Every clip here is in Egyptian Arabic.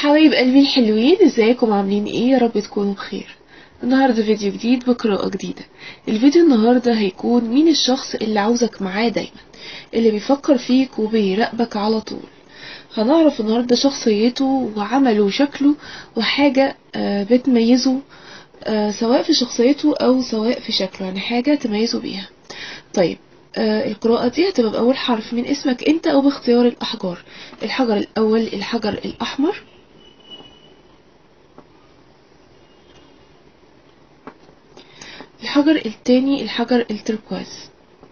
حبايب قلبي الحلوين ازيكم عاملين ايه يا رب تكونوا بخير النهاردة فيديو جديد بقراءة جديدة الفيديو النهاردة هيكون مين الشخص اللي عاوزك معاه دايما اللي بيفكر فيك وبيراقبك على طول هنعرف النهاردة شخصيته وعمله وشكله وحاجة آه، بتميزه آه، سواء في شخصيته او سواء في شكله يعني حاجة تميزه بيها طيب آه، القراءة دي هتبقى بأول حرف من اسمك انت او باختيار الأحجار الحجر الأول الحجر الأحمر الحجر التاني الحجر التركواز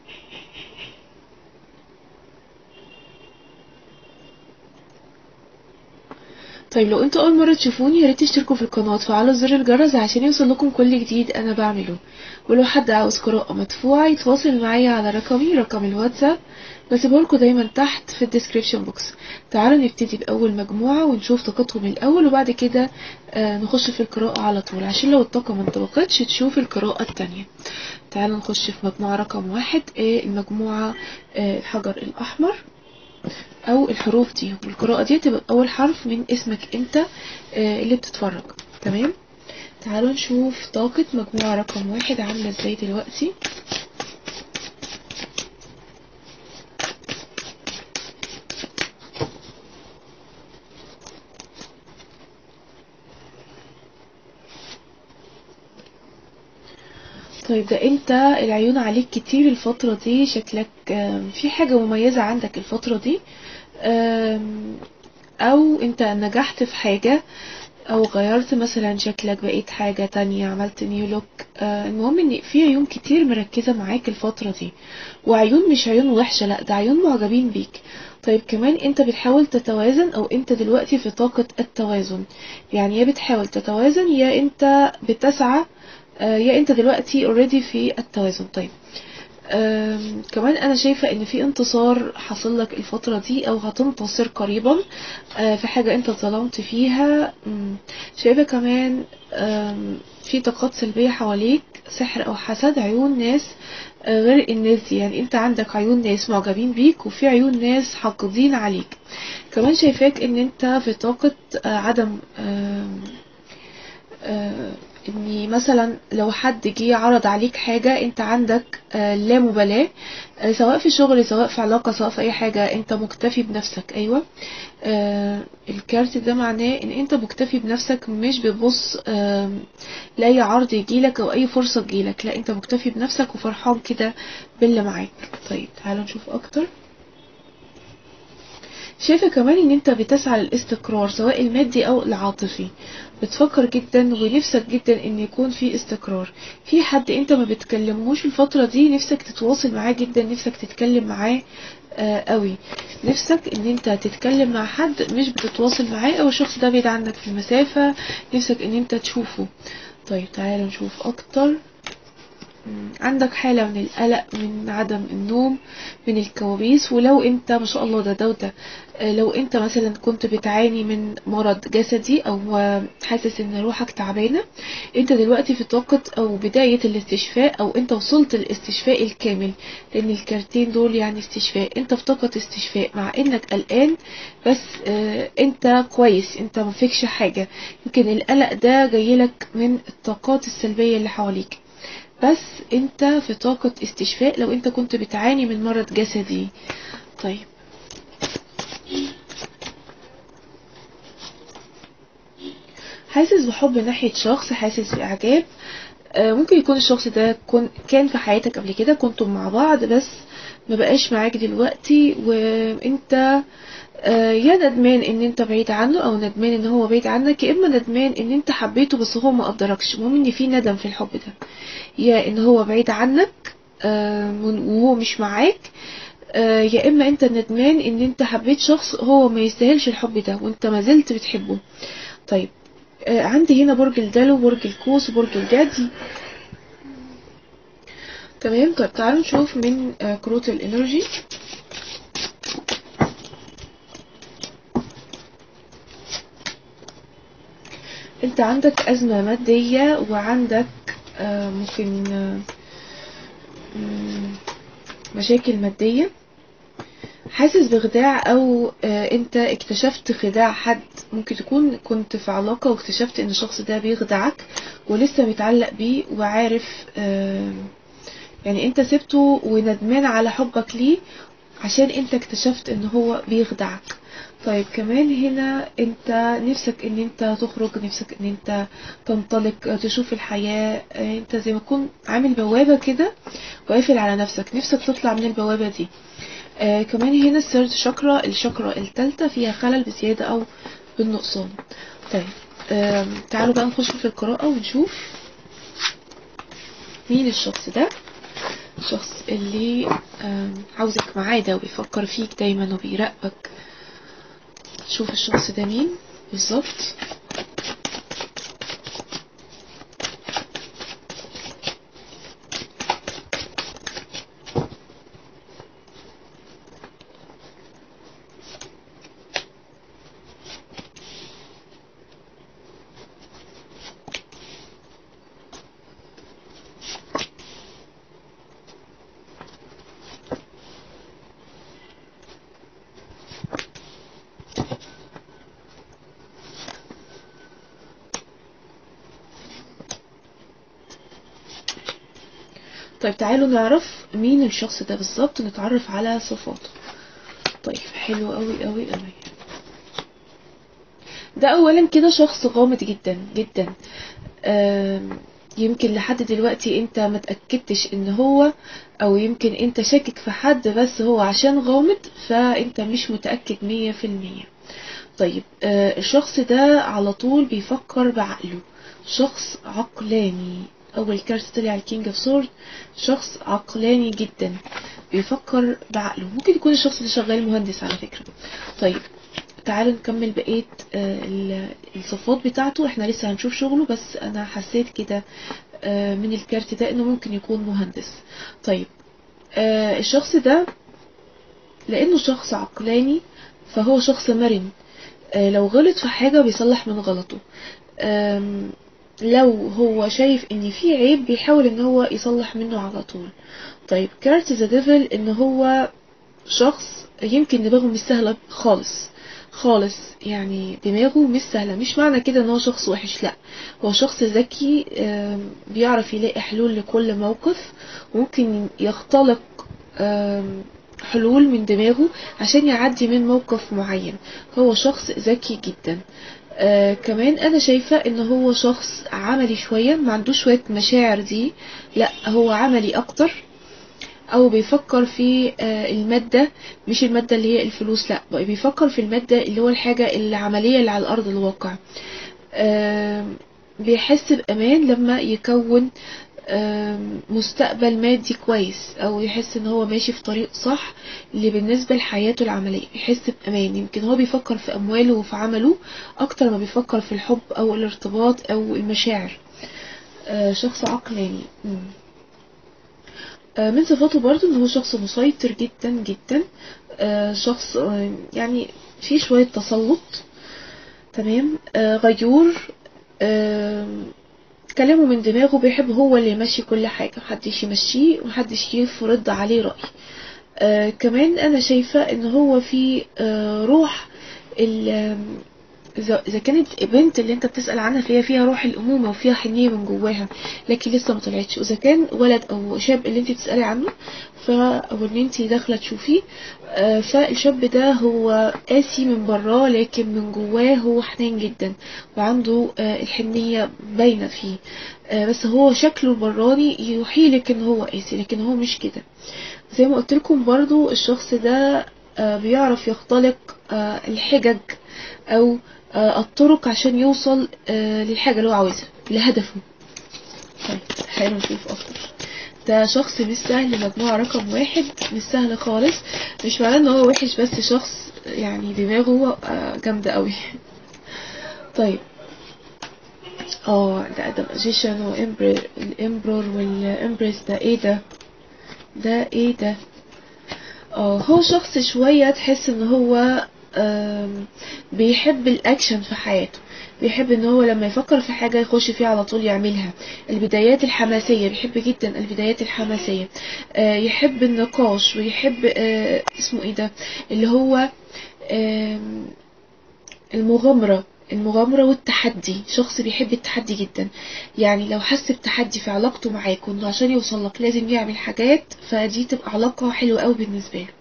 طيب لو انتوا اول مره تشوفوني يا ريت تشتركوا في القناه وتفعلوا زر الجرس عشان يوصل لكم كل جديد انا بعمله ولو حد عاوز قراءه مدفوعه يتواصل معايا على رقمي رقم الواتساب بسيبهولكوا دايما تحت في الديسكريبشن بوكس تعالوا نبتدي باول مجموعه ونشوف طاقتهم الاول وبعد كده آه نخش في القراءه على طول عشان لو الطاقه ما انطبقتش تشوف القراءه التانية تعالوا نخش في مجموعه رقم واحد آه المجموعه آه الحجر الاحمر او الحروف دي والقراءة دي تبقى اول حرف من اسمك انت آه، اللي بتتفرج تمام تعالوا نشوف طاقة مجموعة رقم واحد عاملة ازاي دلوقتي طيب ده انت العيون عليك كتير الفترة دي شكلك آم، في حاجة مميزة عندك الفترة دي آم، او انت نجحت في حاجة او غيرت مثلا شكلك بقيت حاجة تانية عملت نيو لوك آه، المهم ان في عيون كتير مركزة معاك الفترة دي وعيون مش عيون وحشة لا ده عيون معجبين بيك طيب كمان انت بتحاول تتوازن او انت دلوقتي في طاقة التوازن يعني يا بتحاول تتوازن يا انت بتسعى آه، يا انت دلوقتي اوريدي في التوازن طيب آم، كمان انا شايفة ان في انتصار حصل لك الفترة دي او هتنتصر قريبا آه، في حاجة انت ظلمت فيها مم، شايفة كمان آم، في طاقات سلبية حواليك سحر او حسد عيون ناس آه، غير الناس دي يعني انت عندك عيون ناس معجبين بيك وفي عيون ناس حاقدين عليك كمان شايفاك ان انت في طاقة آه، عدم آم، آه، اني مثلا لو حد جه عرض عليك حاجة انت عندك آه، لا مبالاة آه، سواء في شغل سواء في علاقة سواء في اي حاجة انت مكتفي بنفسك ايوه آه، الكارت ده معناه ان انت مكتفي بنفسك مش بتبص آم، لاي عرض يجيلك او اي فرصة تجيلك لا انت مكتفي بنفسك وفرحان كده باللي معاك طيب تعالوا نشوف اكتر شايفة كمان ان انت بتسعى للاستقرار سواء المادي او العاطفي بتفكر جدا ونفسك جدا ان يكون في استقرار في حد انت ما بتكلمهوش الفترة دي نفسك تتواصل معاه جدا نفسك تتكلم معاه آه قوي نفسك ان انت تتكلم مع حد مش بتتواصل معاه او الشخص ده بعيد عنك في المسافة نفسك ان انت تشوفه طيب تعالوا نشوف اكتر مم، عندك حالة من القلق من عدم النوم من الكوابيس ولو انت ما شاء الله ده ده وده آه، لو انت مثلا كنت بتعاني من مرض جسدي او آه، حاسس ان روحك تعبانة انت دلوقتي في طاقة او بداية الاستشفاء او انت وصلت الاستشفاء الكامل لان الكارتين دول يعني استشفاء انت في طاقة استشفاء مع انك قلقان بس آه، انت كويس انت ما فيكش حاجة يمكن القلق ده جايلك من الطاقات السلبية اللي حواليك بس انت في طاقة استشفاء لو انت كنت بتعاني من مرض جسدي طيب حاسس بحب ناحية شخص حاسس بإعجاب آه، ممكن يكون الشخص ده كون كان في حياتك قبل كده كنتم مع بعض بس ما بقاش معاك دلوقتي وانت آه، يا ندمان ان انت بعيد عنه او ندمان ان هو بعيد عنك يا اما ندمان ان انت حبيته بس هو ما قدركش المهم ان في ندم في الحب ده يا ان هو بعيد عنك آه، وهو مش معاك آه، يا اما انت ندمان ان انت حبيت شخص هو ما يستاهلش الحب ده وانت ما زلت بتحبه طيب آه، عندي هنا برج الدلو برج القوس وبرج الجدي تمام طيب تعالوا نشوف من آه، كروت الانرجي انت عندك ازمة مادية وعندك آه، ممكن آه، مم، مشاكل مادية حاسس بخداع او آه، انت اكتشفت خداع حد ممكن تكون كنت في علاقة واكتشفت ان الشخص ده بيخدعك ولسه متعلق بيه وعارف آه، يعني انت سبته وندمان على حبك ليه عشان انت اكتشفت ان هو بيخدعك طيب كمان هنا انت نفسك ان انت تخرج نفسك ان انت تنطلق تشوف الحياة اه، انت زي ما تكون عامل بوابة كده وقافل على نفسك نفسك تطلع من البوابة دي آه كمان هنا الثيرد شاكرا الشاكرا التالتة فيها خلل بزيادة او بالنقصان طيب آه تعالوا بقى نخش في القراءة ونشوف مين الشخص ده الشخص اللي آم، عاوزك معاه ده وبيفكر فيك دايما وبيراقبك شوف الشخص ده مين بالظبط طيب تعالوا نعرف مين الشخص ده بالظبط نتعرف على صفاته طيب حلو قوي قوي قوي ده اولا كده شخص غامض جدا جدا آم، يمكن لحد دلوقتي انت ما تأكدتش ان هو او يمكن انت شاكك في حد بس هو عشان غامض فانت مش متأكد مية في المية طيب آه، الشخص ده على طول بيفكر بعقله شخص عقلاني اول كارت طلع الكينج اوف سورد شخص عقلاني جدا بيفكر بعقله ممكن يكون الشخص ده شغال مهندس على فكرة طيب تعالوا نكمل بقية آه، ال- الصفات بتاعته احنا لسه هنشوف شغله بس انا حسيت كده آه، من الكارت ده انه ممكن يكون مهندس طيب آه، الشخص ده لانه شخص عقلاني فهو شخص مرن آه، لو غلط في حاجة بيصلح من غلطه آم، لو هو شايف ان في عيب بيحاول ان هو يصلح منه على طول طيب كارت ذا ديفل ان هو شخص يمكن دماغه مش سهلة خالص خالص يعني دماغه مش سهلة مش معنى كده ان هو شخص وحش لا هو شخص ذكي آم، بيعرف يلاقي حلول لكل موقف وممكن يختلق آم، حلول من دماغه عشان يعدي من موقف معين هو شخص ذكي جدا آه كمان انا شايفة ان هو شخص عملي شوية ما عندوش شوية مشاعر دي لا هو عملي اكتر او بيفكر في آه المادة مش المادة اللي هي الفلوس لا بقى بيفكر في المادة اللي هو الحاجة العملية اللي على الارض الواقع آه بيحس بامان لما يكون آم، مستقبل مادي كويس او يحس ان هو ماشي في طريق صح اللي بالنسبة لحياته العملية يحس بامان يمكن هو بيفكر في امواله وفي عمله اكتر ما بيفكر في الحب او الارتباط او المشاعر آه، شخص عقلاني مم. آه، من صفاته برضو ان هو شخص مسيطر جدا جدا آه، شخص آه، يعني فيه شوية تسلط تمام آه، غيور آم، كلامه من دماغه بيحب هو اللي يمشي كل حاجة محدش يمشيه ومحدش يفرض عليه رأي آه كمان انا شايفة ان هو في آه روح ال- آم، اذا إذا كانت بنت اللي انت بتسأل عنها فهي فيها روح الامومة وفيها حنية من جواها لكن لسه ما طلعتش واذا كان ولد او شاب اللي انت بتسألي عنه ف او ان انت داخلة تشوفيه آه، فالشاب ده هو قاسي من براه لكن من جواه هو حنين جدا وعنده آه، الحنية باينة فيه آه، بس هو شكله البراني يوحيلك ان هو قاسي لكن هو مش كده زي ما قلت لكم برضو الشخص ده آه، بيعرف يختلق آه، الحجج او آه، الطرق عشان يوصل آه، للحاجة اللي هو عاوزها لهدفه طيب حلو نشوف اكتر ده شخص مش سهل مجموعة رقم واحد مش سهل خالص مش معناه ان هو وحش بس شخص يعني دماغه آه، جامدة قوي طيب اه ده ده ماجيشن والامبرور والامبريس ده ايه ده ده ايه ده اه هو شخص شوية تحس ان هو آم، بيحب الاكشن في حياته بيحب ان هو لما يفكر في حاجة يخش فيها على طول يعملها البدايات الحماسية بيحب جدا البدايات الحماسية آه، يحب النقاش ويحب آه، اسمه ايه ده اللي هو آم، المغامرة المغامرة والتحدي شخص بيحب التحدي جدا يعني لو حس بتحدي في علاقته معاك وانه عشان يوصل لك لازم يعمل حاجات فدي تبقى علاقة حلوة قوي بالنسبة له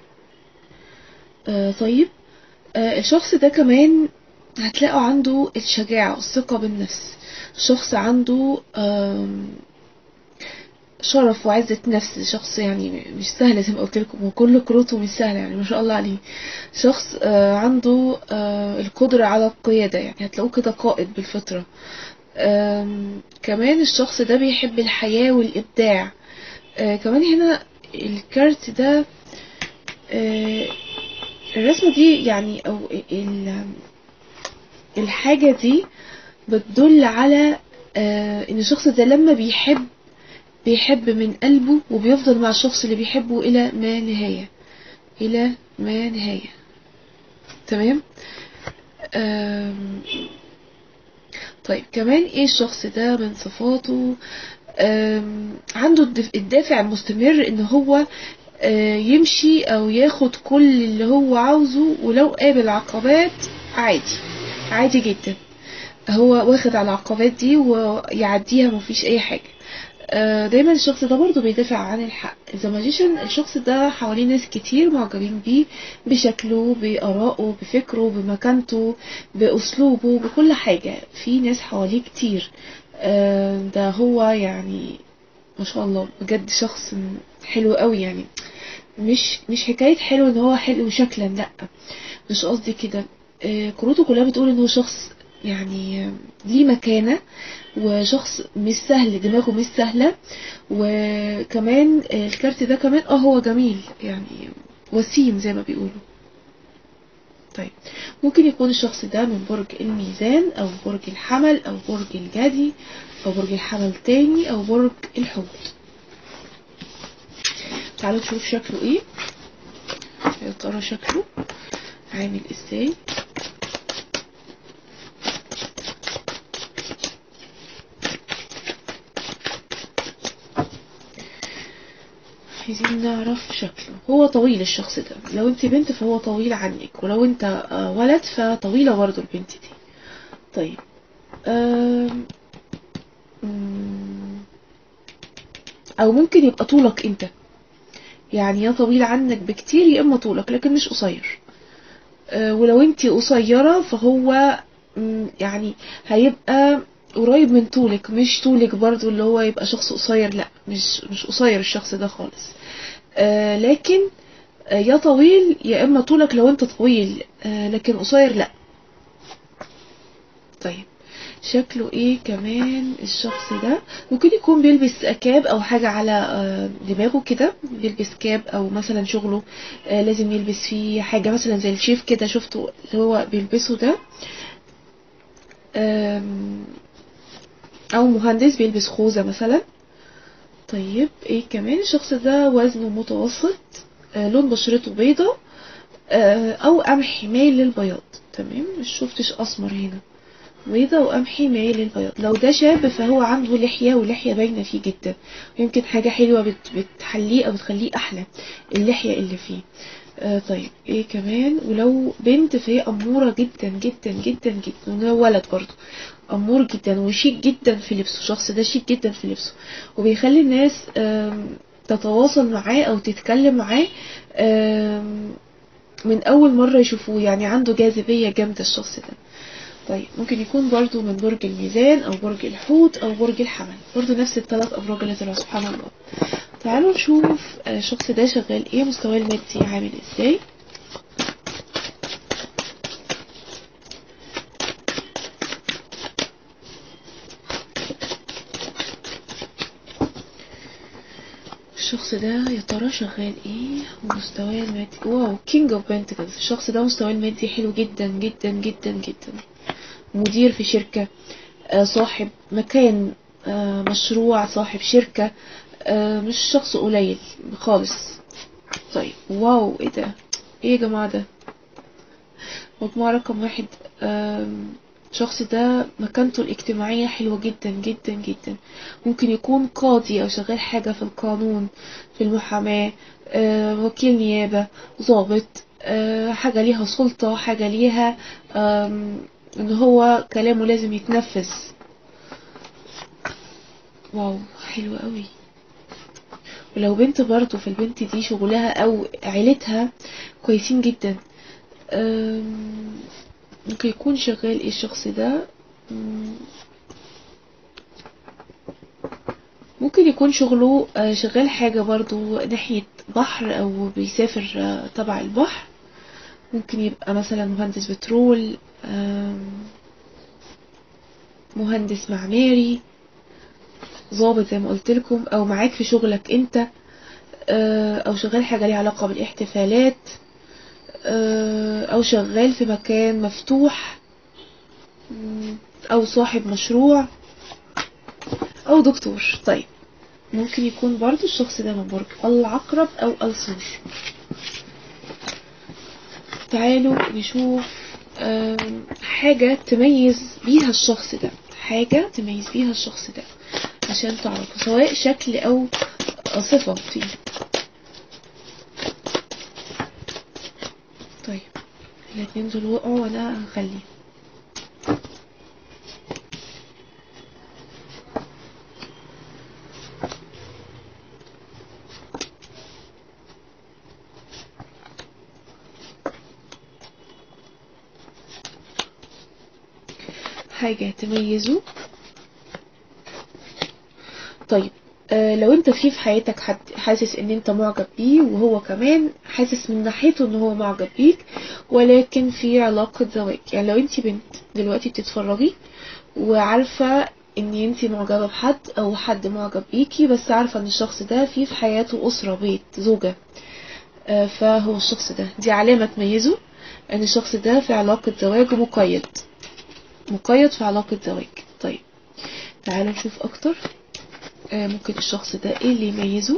آه طيب آه الشخص ده كمان هتلاقوا عنده الشجاعة والثقة بالنفس شخص عنده آم، شرف وعزة نفس شخص يعني مش سهل زي ما قلت لكم وكل كروته مش سهلة يعني ما شاء الله عليه شخص آه، عنده آه، القدرة على القيادة يعني هتلاقوه كده قائد بالفطرة آم، كمان الشخص ده بيحب الحياة والإبداع آه، كمان هنا الكارت ده آه، الرسمة دي يعني أو ال- الحاجة دي بتدل على آه، إن الشخص ده لما بيحب بيحب من قلبه وبيفضل مع الشخص اللي بيحبه إلى ما نهاية إلى ما نهاية تمام آم، طيب كمان ايه الشخص ده من صفاته آم، عنده الدف- الدافع المستمر ان هو آه، يمشي او ياخد كل اللي هو عاوزه ولو قابل عقبات عادي عادي جدا هو واخد على العقبات دي ويعديها مفيش اي حاجة آه، دايما الشخص ده برضه بيدافع عن الحق ذا ماجيشن الشخص ده حواليه ناس كتير معجبين بيه بشكله بآرائه بفكره بمكانته بأسلوبه بكل حاجة في ناس حواليه كتير آه، ده هو يعني ما شاء الله بجد شخص حلو قوي يعني مش مش حكاية حلو ان هو حلو شكلا لا مش قصدي كده آه، كروته كلها بتقول ان هو شخص يعني آه، ليه مكانة وشخص مش سهل دماغه مش سهلة وكمان آه، الكارت ده كمان اه هو جميل يعني وسيم زي ما بيقولوا طيب ممكن يكون الشخص ده من برج الميزان او برج الحمل او برج الجدي او برج الحمل تاني او برج الحوت تعالوا نشوف شكله ايه يا ترى شكله عامل ازاي عايزين نعرف شكله هو طويل الشخص ده لو انت بنت فهو طويل عنك ولو انت آه، ولد فطويلة برضو البنت دي طيب آم، مم، او ممكن يبقى طولك انت يعني يا طويل عنك بكتير يا اما طولك لكن مش قصير آه، ولو انت قصيرة فهو مم، يعني هيبقى قريب من طولك مش طولك برضو اللي هو يبقى شخص قصير لا مش مش قصير الشخص ده خالص آه لكن آه يا طويل يا اما طولك لو انت طويل آه لكن قصير لا طيب شكله ايه كمان الشخص ده ممكن يكون بيلبس كاب او حاجة على آه، دماغه كده بيلبس كاب او مثلا شغله آه، لازم يلبس فيه حاجة مثلا زي الشيف كده شفته اللي هو بيلبسه ده آم، او مهندس بيلبس خوذة مثلا طيب ايه كمان الشخص ده وزنه متوسط آه، لون بشرته بيضة آه، او قمحي مايل للبياض تمام مش شفتش اسمر هنا بيضة وقمحي مايل للبياض لو ده شاب فهو عنده لحية واللحية باينة فيه جدا يمكن حاجة حلوة بت- بتحليه او بتخليه احلى اللحية اللي فيه آه طيب ايه كمان ولو بنت فهي امورة جدا جدا جدا جدا ولو ولد برضه امور جدا وشيك جدا في لبسه الشخص ده شيك جدا في لبسه وبيخلي الناس آم، تتواصل معاه او تتكلم معاه آم، من اول مرة يشوفوه يعني عنده جاذبية جامدة الشخص ده طيب ممكن يكون برضو من برج الميزان او برج الحوت او برج الحمل برضو نفس الثلاث ابراج اللي طلعوا سبحان الله تعالوا نشوف آه، الشخص ده شغال ايه مستواه المادي عامل ازاي الشخص ده يا ترى شغال ايه ومستواه المادي واو كينج اوف بنتكلز الشخص ده مستواه المادي حلو جدا جدا جدا جدا مدير في شركة آه، صاحب مكان آه، مشروع صاحب شركة آه، مش شخص قليل خالص طيب واو ايه ده ايه يا جماعة ده مجموعة رقم واحد آم، الشخص ده مكانته الاجتماعية حلوة جدا جدا جدا ممكن يكون قاضي أو شغال حاجة في القانون في المحاماة آه، وكيل نيابة ضابط آه، حاجة ليها سلطة حاجة ليها آم، ان هو كلامه لازم يتنفذ واو حلو قوي ولو بنت برضو في البنت دي شغلها او عيلتها كويسين جدا أم، ممكن يكون شغال ايه الشخص ده أم، ممكن يكون شغله آه، شغال حاجة برضو ناحية بحر او بيسافر آه، تبع البحر ممكن يبقى مثلا مهندس بترول أم، مهندس معماري ضابط زي ما قلت لكم او معاك في شغلك انت آه، او شغال حاجة ليها علاقة بالاحتفالات آه، او شغال في مكان مفتوح مم، او صاحب مشروع او دكتور طيب ممكن يكون برضو الشخص ده من برج العقرب او الثور تعالوا نشوف آم، حاجة تميز بيها الشخص ده حاجة تميز بيها الشخص ده عشان تعرفوا سواء شكل او صفة فيه طيب الاتنين دول وقعوا وانا هخليه حاجة تميزه طيب آه لو انت في في حياتك حد حاسس ان انت معجب بيه وهو كمان حاسس من ناحيته ان هو معجب بيك ولكن في علاقة زواج يعني لو انت بنت دلوقتي بتتفرجي وعارفة ان انت معجبة بحد او حد معجب بيكي بس عارفة ان الشخص ده فيه في حياته اسرة بيت زوجة آه فهو الشخص ده دي علامة تميزه ان الشخص ده في علاقة زواج مقيد مقيد في علاقة زواج طيب تعالوا نشوف اكتر آه، ممكن الشخص ده ايه اللي يميزه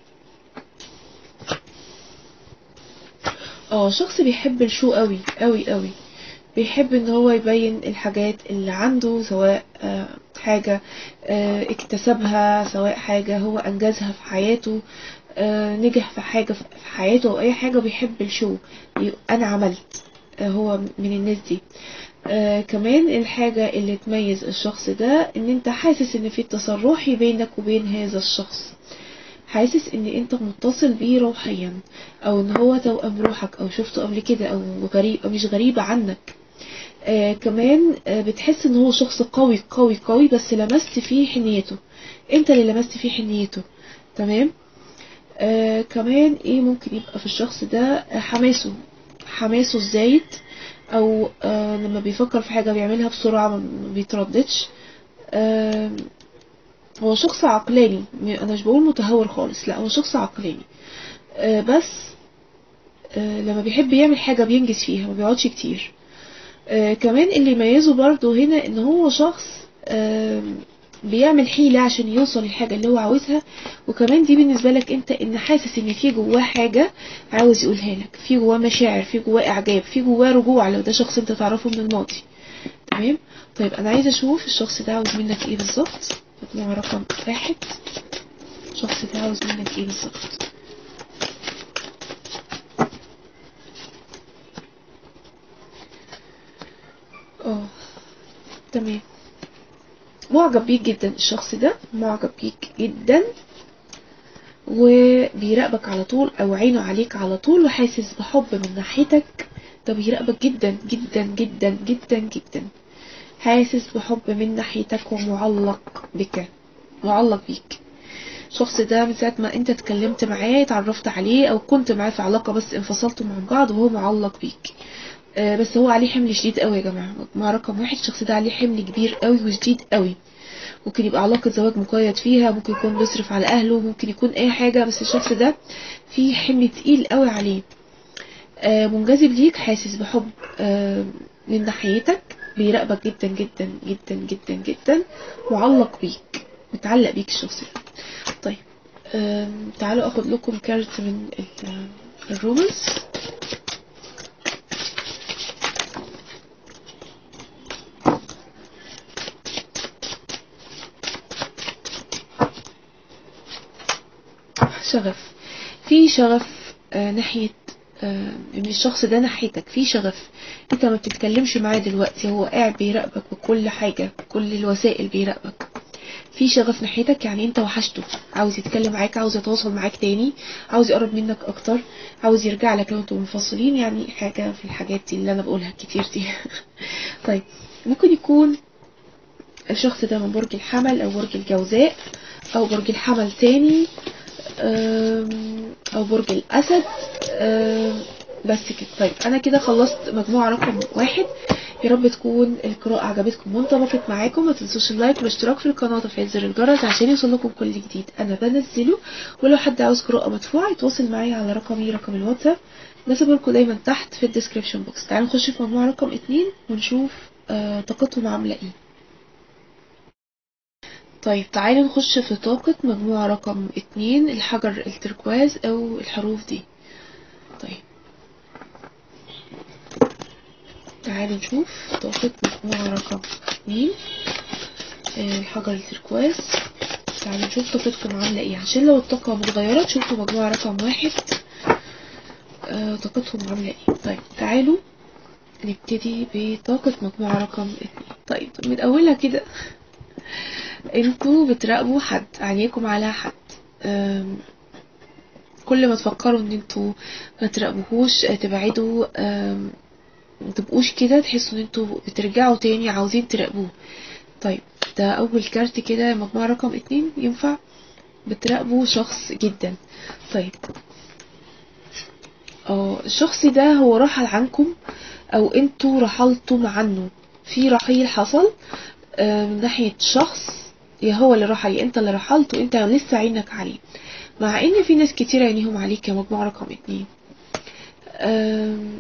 اه شخص بيحب الشو قوي قوي قوي بيحب ان هو يبين الحاجات اللي عنده سواء آه، حاجة آه، اكتسبها سواء حاجة هو انجزها في حياته آه، نجح في حاجة في حياته او اي حاجة بيحب الشو ي- انا عملت آه، هو من الناس دي آه كمان الحاجة اللي تميز الشخص ده ان انت حاسس ان في تصرحي بينك وبين هذا الشخص حاسس ان انت متصل بيه روحيا او ان هو توأم روحك او شفته قبل كده او غريب او مش غريب عنك آه كمان آه بتحس ان هو شخص قوي قوي قوي بس لمست فيه حنيته انت اللي لمست فيه حنيته تمام آه كمان ايه ممكن يبقى في الشخص ده آه، حماسه حماسه الزايد او آه لما بيفكر في حاجة بيعملها بسرعة ما بيترددش آه هو شخص عقلاني م- انا مش بقول متهور خالص لا هو شخص عقلاني آه بس آه لما بيحب يعمل حاجة بينجز فيها ما بيقعدش كتير آه كمان اللي يميزه برضو هنا ان هو شخص آه بيعمل حيلة عشان يوصل للحاجة اللي هو عاوزها وكمان دي بالنسبة لك انت ان حاسس ان في جواه حاجة عاوز يقولها لك في جواه مشاعر في جواه اعجاب في جواه رجوع لو ده شخص انت تعرفه من الماضي تمام طيب انا عايزة اشوف الشخص ده عاوز منك ايه بالظبط مجموعة رقم واحد الشخص ده عاوز منك ايه بالظبط اه تمام معجب بيك جدا الشخص ده معجب بيك جدا وبيراقبك على طول او عينه عليك على طول وحاسس بحب من ناحيتك ده بيراقبك جدا جدا جدا جدا جدا حاسس بحب من ناحيتك ومعلق بك معلق بيك الشخص ده من ساعة ما انت اتكلمت معاه اتعرفت عليه او كنت معاه في علاقة بس انفصلتوا مع بعض وهو معلق بيك آه، بس هو عليه حمل شديد قوي يا جماعة مع رقم واحد الشخص ده عليه حمل كبير قوي وشديد قوي ممكن يبقى علاقة زواج مقيد فيها ممكن يكون بيصرف على أهله ممكن يكون أي حاجة بس الشخص ده فيه حمل تقيل قوي عليه آه، منجذب ليك حاسس بحب آه، من ناحيتك بيراقبك جدا جدا جدا جدا جدا معلق بيك متعلق بيك الشخص ده طيب آم، تعالوا اخد لكم كارت من ال- الرومز شغف في شغف آه ناحية آه ان الشخص ده ناحيتك في شغف انت ما بتتكلمش معاه دلوقتي هو قاعد بيراقبك بكل حاجة بكل الوسائل بيراقبك في شغف ناحيتك يعني انت وحشته عاوز يتكلم معاك عاوز يتواصل معاك تاني عاوز يقرب منك اكتر عاوز يرجع لك لو انتوا منفصلين يعني حاجة في الحاجات دي اللي انا بقولها كتير دي طيب ممكن يكون الشخص ده من برج الحمل او برج الجوزاء او برج الحمل تاني أم، او برج الاسد أم، بس كده طيب انا كده خلصت مجموعة رقم واحد يا رب تكون القراءة عجبتكم وانطبقت معاكم ما تنسوش اللايك والاشتراك في القناة وتفعيل زر الجرس عشان يوصلكم كل جديد انا بنزله ولو حد عاوز قراءة مدفوعة يتواصل معايا على رقمي رقم الواتساب نسيب لكم دايما تحت في الديسكريبشن بوكس تعالوا نخش في مجموعة رقم اتنين ونشوف آه طاقتهم عاملة ايه طيب تعالوا نخش في طاقة مجموعة رقم اتنين الحجر التركواز او الحروف دي طيب تعالوا نشوف طاقة مجموعة رقم اتنين آه، الحجر التركواز تعالوا نشوف طاقتكم عاملة ايه عشان لو الطاقة متغيرة تشوفوا مجموعة رقم واحد آه، طاقتهم عاملة ايه طيب تعالوا نبتدي بطاقة مجموعة رقم اتنين طيب من اولها كده انتوا بتراقبوا حد عينيكم على حد آم، كل ما تفكروا ان انتوا ما تراقبوهوش آه، تبعدوا آم، ما تبقوش كده تحسوا ان انتوا بترجعوا تاني عاوزين تراقبوه طيب ده اول كارت كده مجموعة رقم اتنين ينفع بتراقبوا شخص جدا طيب اه الشخص ده هو رحل عنكم او انتوا رحلتم عنه في رحيل حصل آه، من ناحية شخص يا هو اللي رحل يا انت اللي رحلت وانت لسه عينك عليه مع ان في ناس كتير عينيهم عليك يا مجموعة رقم اتنين آم،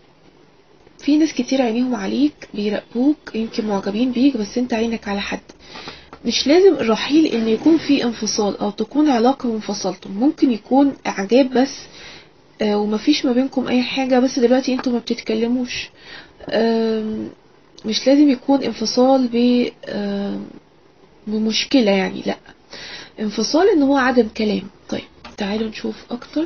في ناس كتير عينيهم عليك بيراقبوك يمكن معجبين بيك بس انت عينك على حد مش لازم الرحيل ان يكون في انفصال او تكون علاقة وانفصلتم ممكن يكون اعجاب بس آه، ومفيش ما بينكم اي حاجة بس دلوقتي انتوا ما بتتكلموش آم، مش لازم يكون انفصال ب آم، بمشكلة يعني لا انفصال ان هو عدم كلام طيب تعالوا نشوف اكتر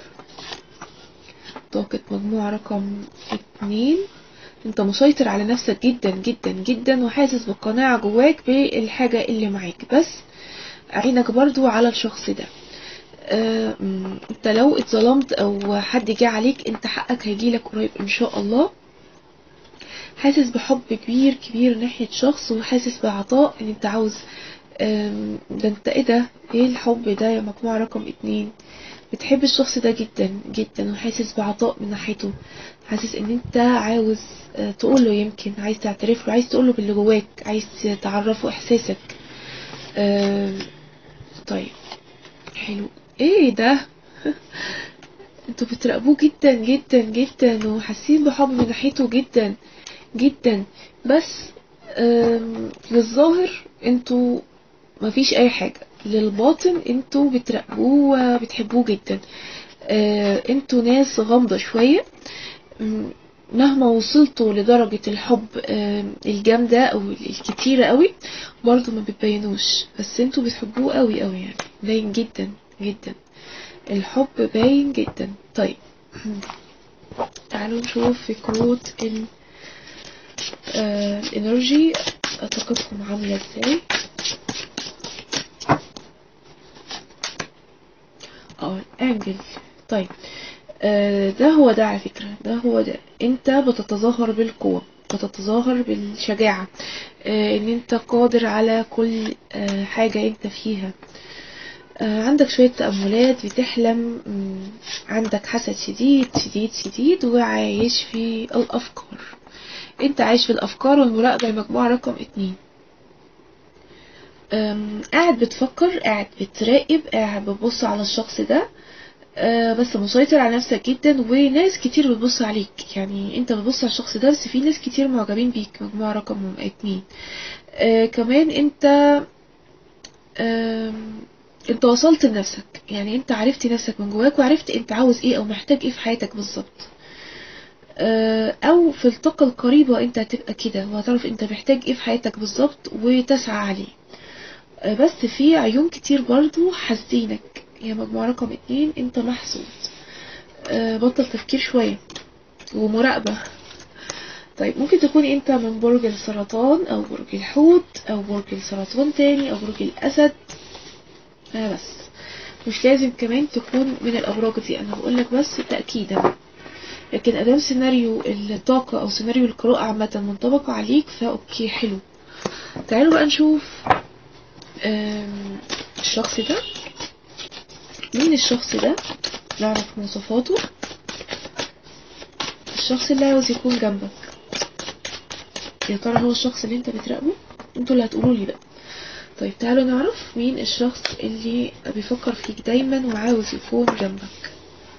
طاقة مجموعة رقم اتنين انت مسيطر على نفسك جدا جدا جدا وحاسس بالقناعة جواك بالحاجة اللي معاك بس عينك برضو على الشخص ده آه، م، انت لو اتظلمت او حد جه عليك انت حقك هيجيلك قريب ان شاء الله حاسس بحب كبير كبير ناحية شخص وحاسس بعطاء ان انت عاوز آم، ده انت ايه ده ايه الحب ده يا مجموعة رقم اتنين بتحب الشخص ده جدا جدا وحاسس بعطاء من ناحيته حاسس ان انت عاوز آه، تقوله يمكن عايز تعترف له عايز تقوله باللي جواك عايز تعرفه احساسك آم، طيب حلو ايه ده انتوا بتراقبوه جدا جدا جدا وحاسين بحب من ناحيته جدا جدا بس آم، للظاهر انتوا مفيش اي حاجة للباطن انتوا بتراقبوه وبتحبوه جدا آه، انتوا ناس غامضة شوية م- مهما وصلتوا لدرجة الحب آم، الجامدة او الكتيرة قوي برضو ما بتبينوش بس انتوا بتحبوه قوي قوي يعني باين جدا جدا الحب باين جدا طيب تعالوا نشوف في كروت ال آه، الانرجي طاقتكم عاملة ازاي اه الانجل طيب آه، ده هو ده على فكرة ده هو ده انت بتتظاهر بالقوة بتتظاهر بالشجاعة آه، ان انت قادر على كل آه، حاجة انت فيها آه، عندك شوية تأملات بتحلم مم، عندك حسد شديد شديد شديد وعايش في الأفكار انت عايش في الأفكار والمراقبة المجموعة رقم اتنين أم، قاعد بتفكر قاعد بتراقب قاعد بتبص على الشخص ده أه، بس مسيطر على نفسك جدا وناس كتير بتبص عليك يعني انت بتبص على الشخص ده بس في ناس كتير معجبين بيك مجموعة رقم اتنين أه، كمان انت أم، انت وصلت لنفسك يعني انت عرفت نفسك من جواك وعرفت انت عاوز ايه او محتاج ايه في حياتك بالظبط آه، او في الطاقة القريبة انت هتبقى كده وهتعرف انت محتاج ايه في حياتك بالظبط وتسعى عليه آه، بس في عيون كتير برضو حاسدينك يا مجموعة رقم اتنين انت محسود آه، بطل تفكير شوية ومراقبة طيب ممكن تكون انت من برج السرطان او برج الحوت او برج السرطان تاني او برج الاسد آه بس مش لازم كمان تكون من الابراج دي انا بقولك بس تأكيدا لكن ادام سيناريو الطاقة او سيناريو القراءة عامة منطبق عليك فاوكي حلو تعالوا بقى نشوف آم، الشخص ده مين الشخص ده نعرف مواصفاته الشخص اللي عاوز يكون جنبك يا ترى هو الشخص اللي انت بتراقبه انتوا اللي هتقولوا لي بقى طيب تعالوا نعرف مين الشخص اللي بيفكر فيك دايما وعاوز يكون جنبك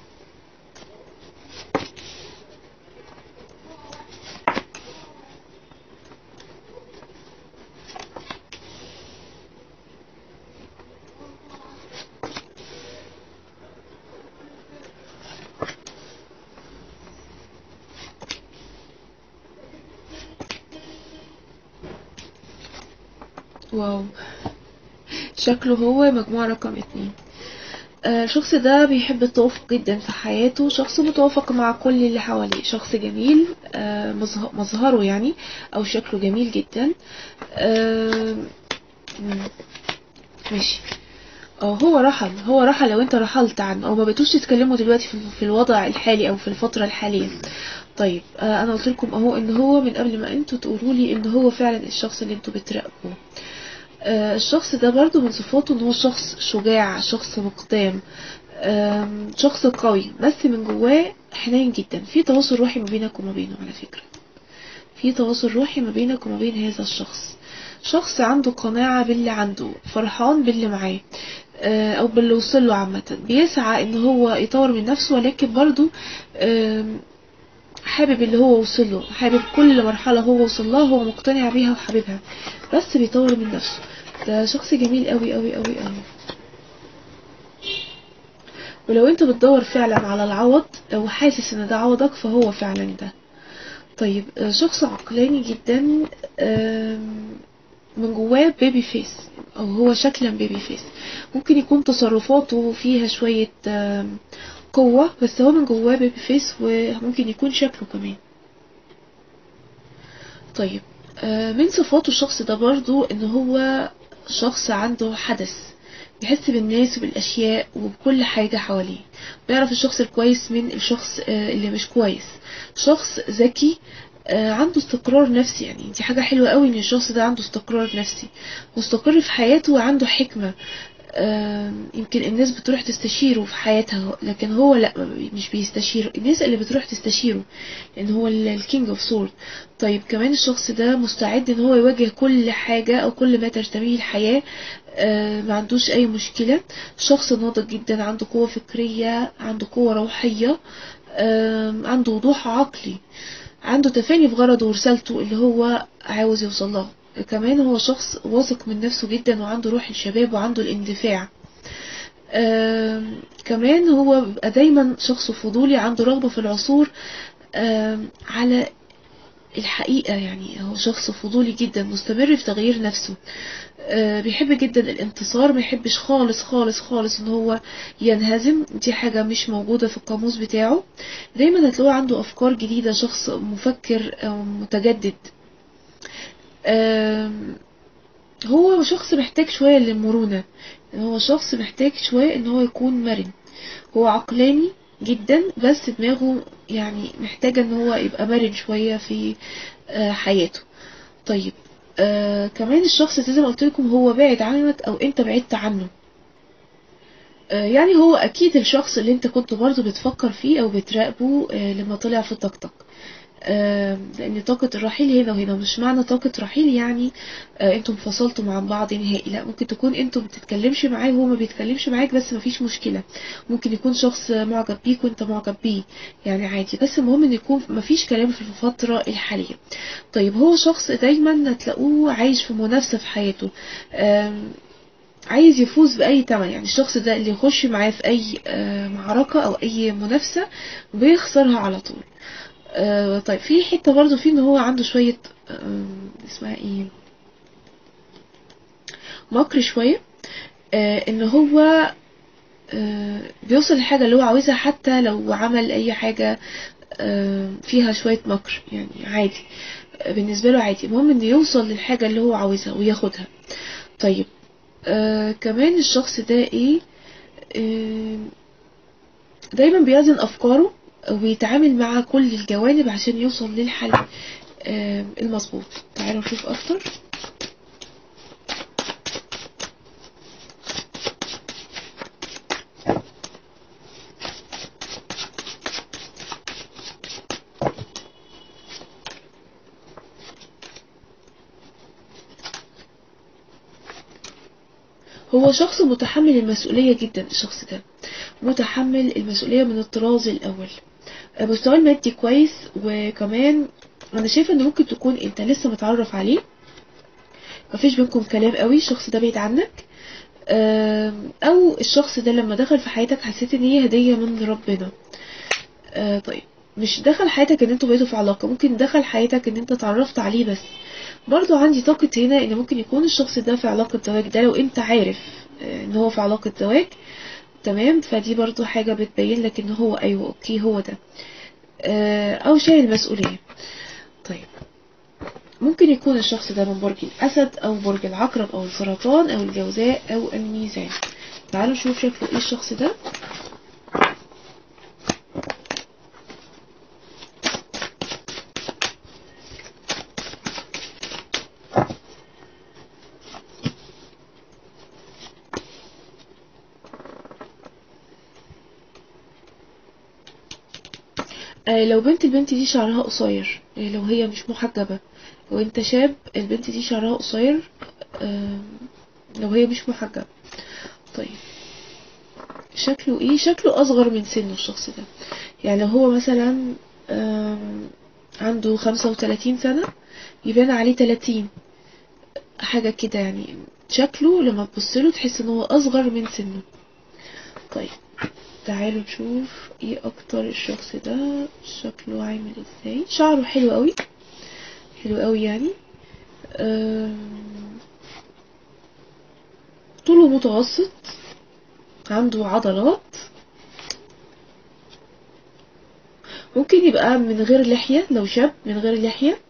واو شكله هو مجموعة رقم اتنين آه، الشخص ده بيحب التوافق جدا في حياته شخص متوافق مع كل اللي حواليه شخص جميل آه، مظه- مظهره يعني او شكله جميل جدا آه، مم، ماشي اه هو رحل هو رحل لو انت رحلت عنه او ما بقيتوش تتكلموا دلوقتي في في الوضع الحالي او في الفترة الحالية طيب آه انا قلت لكم اهو ان هو من قبل ما انتوا تقولوا لي ان هو فعلا الشخص اللي انتوا بتراقبوه آه الشخص ده برضو من صفاته ان هو شخص شجاع شخص مقدام آم، شخص قوي بس من جواه حنين جدا في تواصل روحي ما بينك وما بينه على فكرة في تواصل روحي ما بينك وما بين هذا الشخص شخص عنده قناعة باللي عنده فرحان باللي معاه آه، او باللي وصل له عامة بيسعى ان هو يطور من نفسه ولكن برضو آم، حابب اللي هو وصل له حابب كل مرحلة هو وصل لها هو مقتنع بيها وحاببها بس بيطور من نفسه ده شخص جميل قوي قوي قوي قوي ولو انت بتدور فعلا على العوض او حاسس ان ده عوضك فهو فعلا ده طيب آه، شخص عقلاني جدا آم، من جواه بيبي فيس او هو شكلا بيبي فيس ممكن يكون تصرفاته فيها شوية آم، قوة بس هو من جواه بيبي فيس وممكن يكون شكله كمان طيب آه، من صفاته الشخص ده برضو ان هو شخص عنده حدث بيحس بالناس وبالاشياء وبكل حاجة حواليه بيعرف الشخص الكويس من الشخص آه، اللي مش كويس شخص ذكي آه، عنده استقرار نفسي يعني دي حاجة حلوة قوي ان الشخص ده عنده استقرار نفسي مستقر في حياته وعنده حكمة آم، يمكن الناس بتروح تستشيره في حياتها لكن هو لا ما بي- مش بيستشير الناس اللي بتروح تستشيره لان هو الكينج اوف سورد طيب كمان الشخص ده مستعد ان هو يواجه كل حاجة او كل ما ترتميه الحياة آه، ما عندوش اي مشكلة شخص ناضج جدا عنده قوة فكرية عنده قوة روحية آم، عنده وضوح عقلي عنده تفاني في غرضه ورسالته اللي هو عاوز يوصل لها كمان هو شخص واثق من نفسه جدا وعنده روح الشباب وعنده الاندفاع آم، كمان هو بيبقى دايما شخص فضولي عنده رغبة في العثور آم، على الحقيقة يعني هو شخص فضولي جدا مستمر في تغيير نفسه آه، بيحب جدا الانتصار ما يحبش خالص خالص خالص ان هو ينهزم دي حاجة مش موجودة في القاموس بتاعه دايما هتلاقوه عنده افكار جديدة شخص مفكر أو متجدد آم، هو شخص محتاج شوية للمرونة هو شخص محتاج شوية ان هو يكون مرن هو عقلاني جدا بس دماغه يعني محتاجة ان هو يبقى مرن شوية في آه، حياته طيب آه كمان الشخص زي ما قلت لكم هو بعد عنك او انت بعدت عنه آه يعني هو اكيد الشخص اللي انت كنت برضه بتفكر فيه او بتراقبه آه لما طلع في طاقتك آه لان طاقة الرحيل هنا وهنا مش معنى طاقة رحيل يعني آه انتم انفصلتوا مع بعض نهائي لا ممكن تكون انتم بتتكلمش معاه وهو ما بيتكلمش معاك بس مفيش مشكلة ممكن يكون شخص معجب بيك وانت معجب بيه يعني عادي بس المهم ان يكون مفيش كلام في الفترة الحالية طيب هو شخص دايما هتلاقوه عايش في منافسة في حياته آم، عايز يفوز بأي تمن يعني الشخص ده اللي يخش معاه في أي آه، معركة أو أي منافسة بيخسرها على طول آه، طيب في حتة برضو فيه ان هو عنده شوية آم، اسمها ايه مكر شوية آه، ان هو آه، بيوصل للحاجة اللي هو عاوزها حتى لو عمل أي حاجة آه، فيها شوية مكر يعني عادي آه، بالنسبة له عادي المهم إنه يوصل للحاجة اللي هو عاوزها وياخدها طيب آه كمان الشخص ده إيه آه دايما بيوزن أفكاره ويتعامل مع كل الجوانب عشان يوصل للحل آه المظبوط تعالوا نشوف أكتر هو شخص متحمل المسؤولية جدا الشخص ده متحمل المسؤولية من الطراز الأول مستواه المادي كويس وكمان أنا شايفة إن ممكن تكون أنت لسه متعرف عليه مفيش بينكم كلام قوي الشخص ده بعيد عنك آم، أو الشخص ده لما دخل في حياتك حسيت إن هي هدية من ربنا آه، طيب مش دخل حياتك ان انتوا بقيتوا في علاقة ممكن دخل حياتك ان انت اتعرفت عليه بس برضو عندي طاقة هنا ان ممكن يكون الشخص ده في علاقة زواج ده لو انت عارف آه، ان هو في علاقة زواج تمام فدي برضو حاجة بتبين لك ان هو ايوه اوكي هو ده آه، او شايل مسؤولية طيب ممكن يكون الشخص ده من برج الاسد او برج العقرب او السرطان او الجوزاء او الميزان تعالوا نشوف شكله ايه الشخص ده آه، لو بنت البنت دي شعرها قصير آه، لو هي مش محجبة لو انت شاب البنت دي شعرها قصير آه، لو هي مش محجبة طيب شكله ايه شكله اصغر من سنه الشخص ده يعني لو هو مثلا آم، عنده خمسة وتلاتين سنة يبان عليه تلاتين حاجة كده يعني شكله لما تبصله تحس ان هو اصغر من سنه طيب تعالوا نشوف ايه اكتر الشخص ده شكله عامل ازاي شعره حلو قوي حلو قوي يعني أم، طوله متوسط عنده عضلات ممكن يبقى من غير لحية لو شاب من غير لحية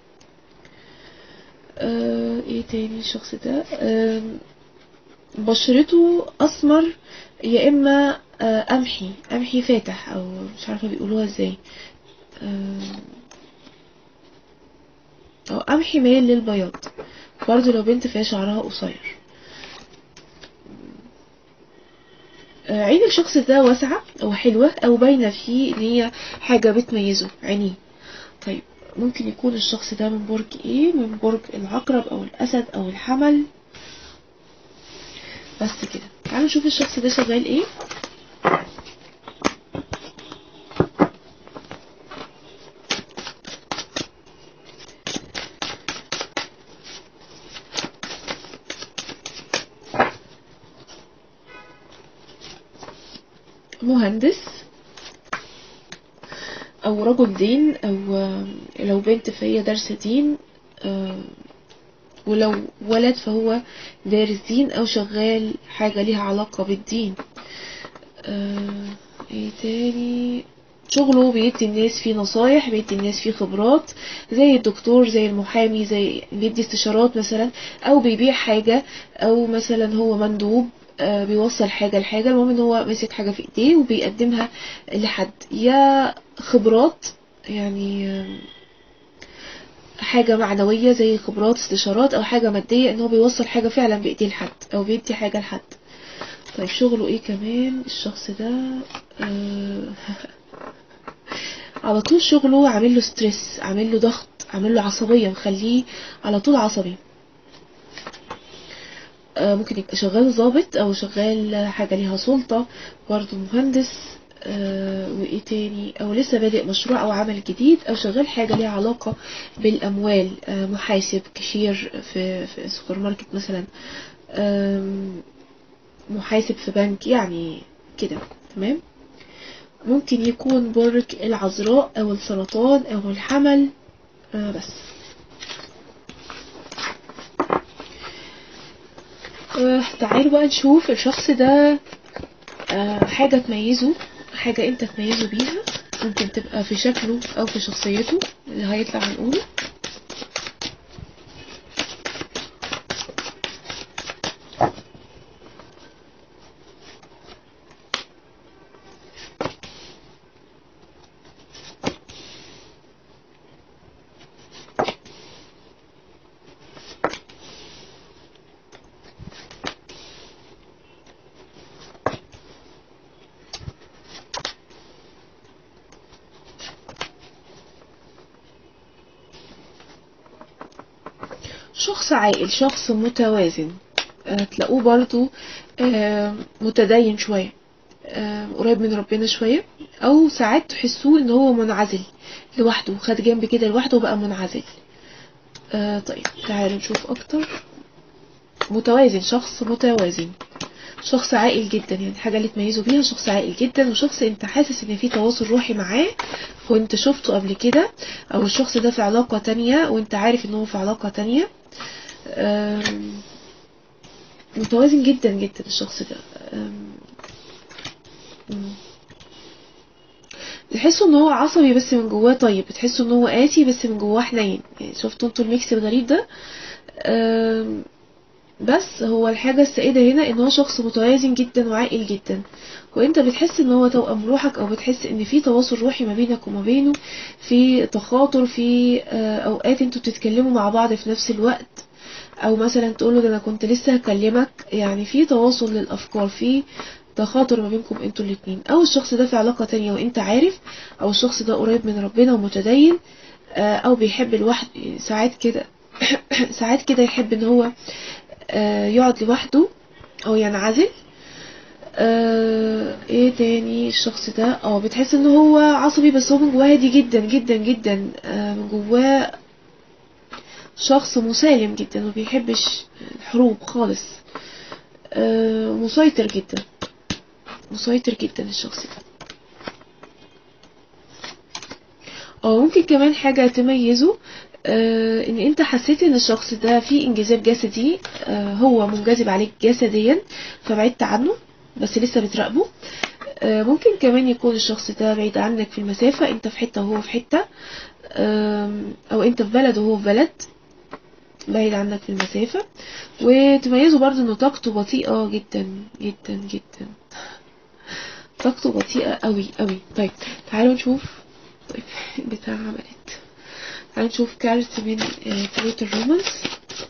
أه ايه تاني الشخص ده أم، بشرته اسمر يا اما آه، قمحي قمحي فاتح او مش عارفه بيقولوها ازاي آم، او قمحي مايل للبياض برضه لو بنت فيها شعرها قصير آه، عين الشخص ده واسعة او حلوة او باينة فيه ان هي حاجة بتميزه عينيه طيب ممكن يكون الشخص ده من برج ايه من برج العقرب او الاسد او الحمل بس كده تعالوا نشوف الشخص ده شغال ايه مهندس او رجل دين او آه، لو بنت فهي دارسة دين آه، ولو ولد فهو دارس دين او شغال حاجة ليها علاقة بالدين آه، ايه تاني شغله بيدي الناس فيه نصايح بيدي الناس فيه خبرات زي الدكتور زي المحامي زي بيدي استشارات مثلا او بيبيع حاجة او مثلا هو مندوب آه، بيوصل حاجة لحاجة المهم ان هو ماسك حاجة في ايديه وبيقدمها لحد يا خبرات يعني آم، حاجة معنوية زي خبرات استشارات او حاجة مادية ان هو بيوصل حاجة فعلا بايديه لحد او بيدي حاجة لحد طيب شغله ايه كمان الشخص ده آه على طول شغله عامل له ستريس عامل له ضغط عامل له عصبية مخليه على طول عصبي آه ممكن يبقى شغال ضابط او شغال حاجة ليها سلطة برضه مهندس آه وايه تاني او لسه بادئ مشروع او عمل جديد او شغال حاجة ليها علاقة بالاموال آه محاسب كاشير في, في سوبر ماركت مثلا آم، محاسب في بنك يعني كده تمام ممكن يكون برج العذراء او السرطان او الحمل آه بس آه تعالوا بقى نشوف الشخص ده آه، حاجة تميزه حاجة انت تميزه بيها ممكن تبقى في شكله او في شخصيته اللي هيطلع هنقوله شخص عاقل شخص متوازن آه، تلاقوه برضو آه، متدين شوية آه، قريب من ربنا شوية او ساعات تحسوه ان هو منعزل لوحده خد جنب كده لوحده وبقى منعزل آه، طيب تعالوا نشوف اكتر متوازن شخص متوازن شخص عاقل جدا يعني الحاجة اللي تميزه بيها شخص عاقل جدا وشخص انت حاسس ان في تواصل روحي معاه وانت شفته قبل كده او الشخص ده في علاقة تانية وانت عارف ان هو في علاقة تانية آم، متوازن جدا جدا الشخص ده آم، مم. تحسوا ان هو عصبي بس من جواه طيب بتحسوا ان هو قاسي بس من جواه حنين يعني شفتوا انتوا الميكس الغريب ده آم، بس هو الحاجة السائدة هنا ان هو شخص متوازن جدا وعاقل جدا وانت بتحس ان هو توأم روحك او بتحس ان في تواصل روحي ما بينك وما بينه في تخاطر في آه، اوقات انتوا بتتكلموا مع بعض في نفس الوقت او مثلا تقوله ده انا كنت لسه هكلمك يعني في تواصل للافكار في تخاطر ما بينكم انتوا الاتنين او الشخص ده في علاقة تانية وانت عارف او الشخص ده قريب من ربنا ومتدين آه، او بيحب الواحد ساعات كده ساعات كده يحب ان هو آه، يقعد لوحده او ينعزل آه، ايه تاني الشخص ده اه بتحس ان هو عصبي بس هو من جواه هادي جدا جدا جدا آه، من جواه شخص مسالم جدا وما بيحبش الحروب خالص آه، مسيطر جدا مسيطر جدا الشخص ده اه ممكن كمان حاجة تميزه آه، ان انت حسيت ان الشخص ده فيه انجذاب جسدي آه، هو منجذب عليك جسديا فبعدت عنه بس لسه بتراقبه آه، ممكن كمان يكون الشخص ده بعيد عنك في المسافة انت في حتة وهو في حتة آم، او انت في بلد وهو في بلد بعيد عنك في المسافة وتميزه برضو انه طاقته بطيئة جدا جدا جدا طاقته بطيئة قوي قوي طيب تعالوا نشوف طيب بتاع عملت تعالوا نشوف كارت من آه، كروت الرومانس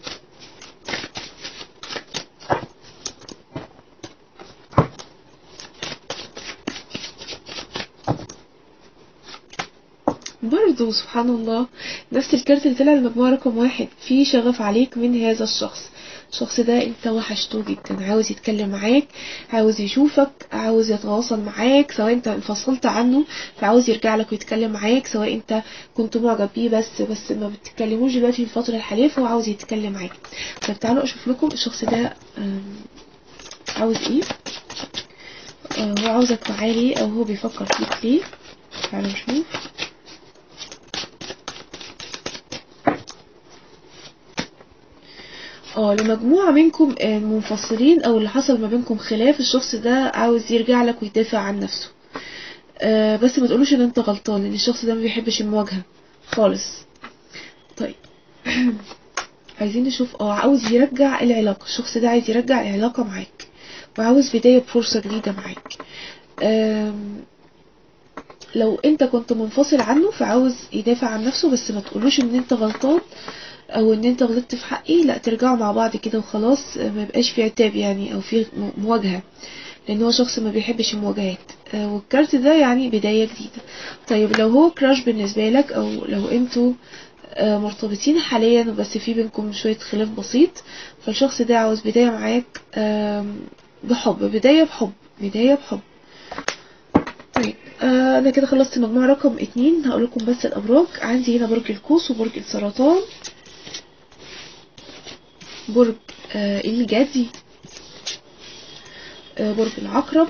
برضو سبحان الله نفس الكارت اللي طلع المجموعة رقم واحد في شغف عليك من هذا الشخص الشخص ده انت وحشته جدا عاوز يتكلم معاك عاوز يشوفك عاوز يتواصل معاك سواء انت انفصلت عنه فعاوز يرجع لك ويتكلم معاك سواء انت كنت معجب بيه بس بس ما بتتكلموش دلوقتي في الفترة الحالية فهو عاوز يتكلم معاك طب تعالوا اشوف لكم الشخص ده آم، عاوز ايه آه، هو عاوزك معاه ليه او هو بيفكر فيك ليه تعالوا نشوف اه لمجموعة منكم آه، منفصلين او اللي حصل ما بينكم خلاف الشخص ده عاوز يرجع لك ويدافع عن نفسه آه، بس ما تقولوش ان انت غلطان لان الشخص ده ما بيحبش المواجهة خالص طيب عايزين نشوف اه عاوز يرجع العلاقة الشخص ده عايز يرجع العلاقة معاك وعاوز بداية بفرصة جديدة معاك آم، لو انت كنت منفصل عنه فعاوز يدافع عن نفسه بس ما تقولوش ان انت غلطان او ان انت غلطت في حقي لا ترجعوا مع بعض كده وخلاص آه، ما يبقاش في عتاب يعني او في م- مواجهة لان هو شخص ما بيحبش المواجهات آه، والكارت ده يعني بداية جديدة طيب لو هو كراش بالنسبة لك او لو انتوا آه، مرتبطين حاليا بس في بينكم شوية خلاف بسيط فالشخص ده عاوز بداية معاك آم، بحب بداية بحب بداية بحب طيب آه انا كده خلصت مجموعة رقم اتنين هقول لكم بس الابراج عندي هنا برج القوس وبرج السرطان برج آه الجدي آه برج العقرب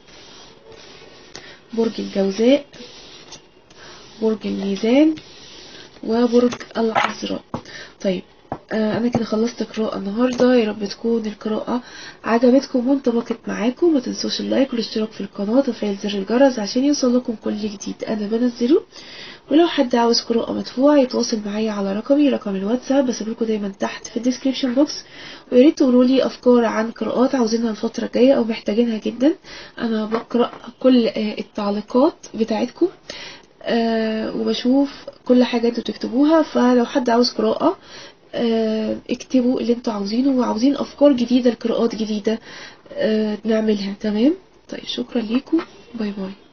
برج الجوزاء برج الميزان وبرج العذراء طيب آه، انا كده خلصت قراءة النهاردة يا رب تكون القراءة عجبتكم وانطبقت معاكم ما تنسوش اللايك والاشتراك في القناة وتفعيل زر الجرس عشان يوصلكم كل جديد انا بنزله ولو حد عاوز قراءة مدفوعة يتواصل معايا على رقمي رقم الواتساب بسيبلكوا دايما تحت في الديسكريبشن بوكس ويا ريت تقولوا لي افكار عن قراءات عاوزينها الفترة الجاية او محتاجينها جدا انا بقرأ كل آه، التعليقات بتاعتكم آه، وبشوف كل حاجة انتوا بتكتبوها فلو حد عاوز قراءة آه، اكتبوا اللي انتوا عاوزينه وعاوزين افكار جديدة لقراءات جديدة آه، نعملها تمام طيب شكرا ليكم باي باي